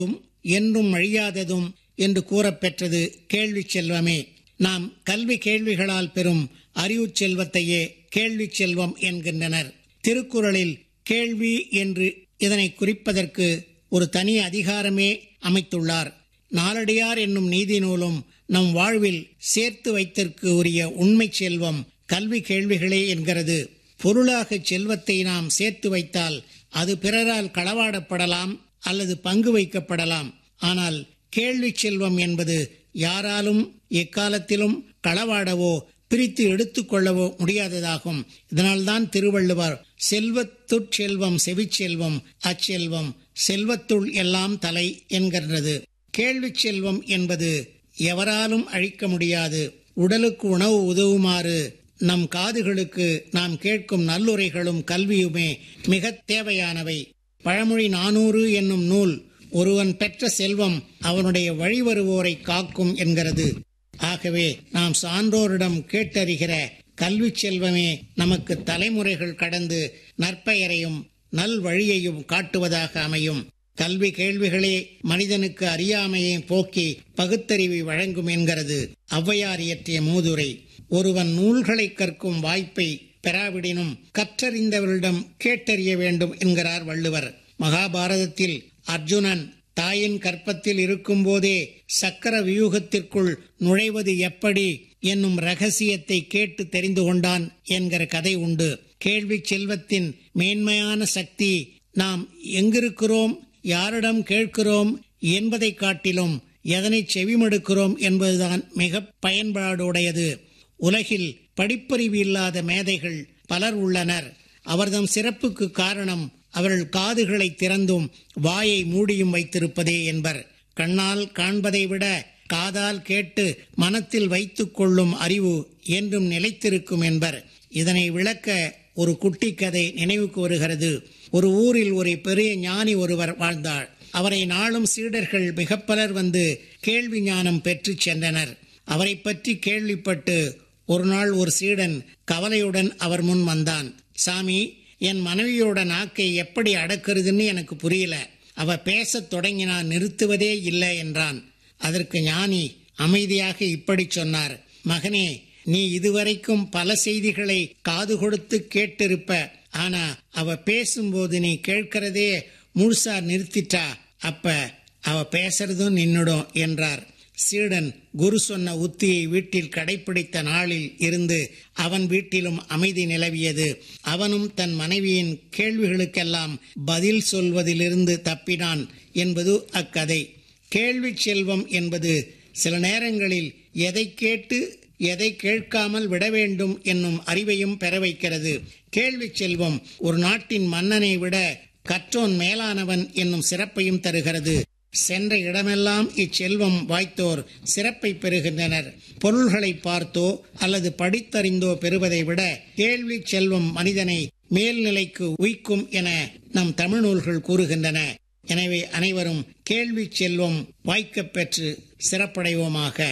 என்றும் அழியாததும் என்று கூறப்பெற்றது கேள்விச் செல்வமே நாம் கல்வி கேள்விகளால் பெறும் அறிவுச் செல்வத்தையே கேள்விச் செல்வம் என்கின்றனர் திருக்குறளில் கேள்வி என்று இதனை குறிப்பதற்கு ஒரு தனி அதிகாரமே அமைத்துள்ளார் நாலடியார் என்னும் நீதி நூலும் நம் வாழ்வில் சேர்த்து வைத்திற்கு உரிய உண்மை செல்வம் கல்வி கேள்விகளே என்கிறது பொருளாக செல்வத்தை நாம் சேர்த்து வைத்தால் அது பிறரால் களவாடப்படலாம் அல்லது பங்கு வைக்கப்படலாம் ஆனால் கேள்வி செல்வம் என்பது யாராலும் எக்காலத்திலும் களவாடவோ பிரித்து எடுத்துக்கொள்ளவோ முடியாததாகும் இதனால்தான் திருவள்ளுவர் செல்வத்துட் செல்வம் செவிச்செல்வம் அச்செல்வம் செல்வத்துள் எல்லாம் தலை என்கின்றது கேள்வி செல்வம் என்பது எவராலும் அழிக்க முடியாது உடலுக்கு உணவு உதவுமாறு நம் காதுகளுக்கு நாம் கேட்கும் நல்லுரைகளும் கல்வியுமே மிக தேவையானவை பழமொழி நானூறு என்னும் நூல் ஒருவன் பெற்ற செல்வம் அவனுடைய வழிவருவோரை காக்கும் என்கிறது ஆகவே நாம் சான்றோரிடம் கேட்டறிகிற கல்வி செல்வமே நமக்கு தலைமுறைகள் கடந்து நற்பெயரையும் நல் வழியையும் காட்டுவதாக அமையும் கல்வி கேள்விகளே மனிதனுக்கு அறியாமையை போக்கி பகுத்தறிவை வழங்கும் என்கிறது ஔவையார் இயற்றிய மூதுரை ஒருவன் நூல்களை கற்கும் வாய்ப்பை பெறாவிடினும் கற்றறிந்தவரிடம் கேட்டறிய வேண்டும் என்கிறார் வள்ளுவர் மகாபாரதத்தில் அர்ஜுனன் தாயின் கற்பத்தில் இருக்கும்போதே சக்கர வியூகத்திற்குள் நுழைவது எப்படி என்னும் ரகசியத்தை கேட்டு தெரிந்து கொண்டான் என்கிற கதை உண்டு கேள்வி செல்வத்தின் மேன்மையான சக்தி நாம் எங்கிருக்கிறோம் யாரிடம் கேட்கிறோம் என்பதை காட்டிலும் எதனை செவிமடுக்கிறோம் என்பதுதான் மிக பயன்பாடுடையது உலகில் படிப்பறிவு இல்லாத மேதைகள் பலர் உள்ளனர் அவர்தம் சிறப்புக்கு காரணம் அவர்கள் காதுகளை திறந்தும் வாயை மூடியும் வைத்திருப்பதே என்பர் கண்ணால் காண்பதை விட காதால் கேட்டு மனத்தில் வைத்துக் கொள்ளும் அறிவு என்றும் நிலைத்திருக்கும் என்பர் இதனை விளக்க ஒரு குட்டி கதை நினைவுக்கு வருகிறது ஒரு ஊரில் ஒரு பெரிய ஞானி ஒருவர் வாழ்ந்தார் அவரை நாளும் சீடர்கள் மிக பலர் வந்து கேள்வி ஞானம் பெற்று சென்றனர் அவரை பற்றி கேள்விப்பட்டு ஒரு நாள் ஒரு சீடன் கவலையுடன் அவர் முன் வந்தான் சாமி என் மனைவியோட நாக்கை எப்படி அடக்கிறதுன்னு எனக்கு புரியல அவ பேசத் தொடங்கினா நிறுத்துவதே இல்லை என்றான் அதற்கு ஞானி அமைதியாக இப்படி சொன்னார் மகனே நீ இதுவரைக்கும் பல செய்திகளை காது கொடுத்து கேட்டிருப்ப ஆனா அவ பேசும்போது நீ கேட்கிறதே முழுசா நிறுத்திட்டா அப்ப அவ பேசுறதும் நின்னுடும் என்றார் சீடன் குரு சொன்ன உத்தியை வீட்டில் கடைபிடித்த நாளில் இருந்து அவன் வீட்டிலும் அமைதி நிலவியது அவனும் தன் மனைவியின் கேள்விகளுக்கெல்லாம் பதில் சொல்வதிலிருந்து தப்பினான் என்பது அக்கதை கேள்வி செல்வம் என்பது சில நேரங்களில் எதை கேட்டு எதை கேட்காமல் விட வேண்டும் என்னும் அறிவையும் பெற வைக்கிறது கேள்வி செல்வம் ஒரு நாட்டின் மன்னனை விட கற்றோன் மேலானவன் என்னும் சிறப்பையும் தருகிறது சென்ற இடமெல்லாம் இச்செல்வம் வாய்த்தோர் சிறப்பை பெறுகின்றனர் பொருள்களை பார்த்தோ அல்லது படித்தறிந்தோ பெறுவதை விட கேள்வி செல்வம் மனிதனை மேல்நிலைக்கு உய்க்கும் என நம் தமிழ் நூல்கள் கூறுகின்றன எனவே அனைவரும் கேள்வி செல்வம் வாய்க்கப் பெற்று சிறப்படைவோமாக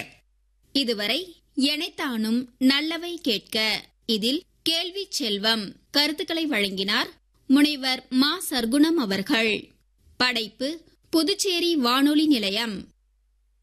இதுவரை எனைத்தானும் நல்லவை கேட்க இதில் கேள்வி செல்வம் கருத்துக்களை வழங்கினார் முனைவர் மா சர்க்குணம் அவர்கள் படைப்பு புதுச்சேரி வானொலி நிலையம்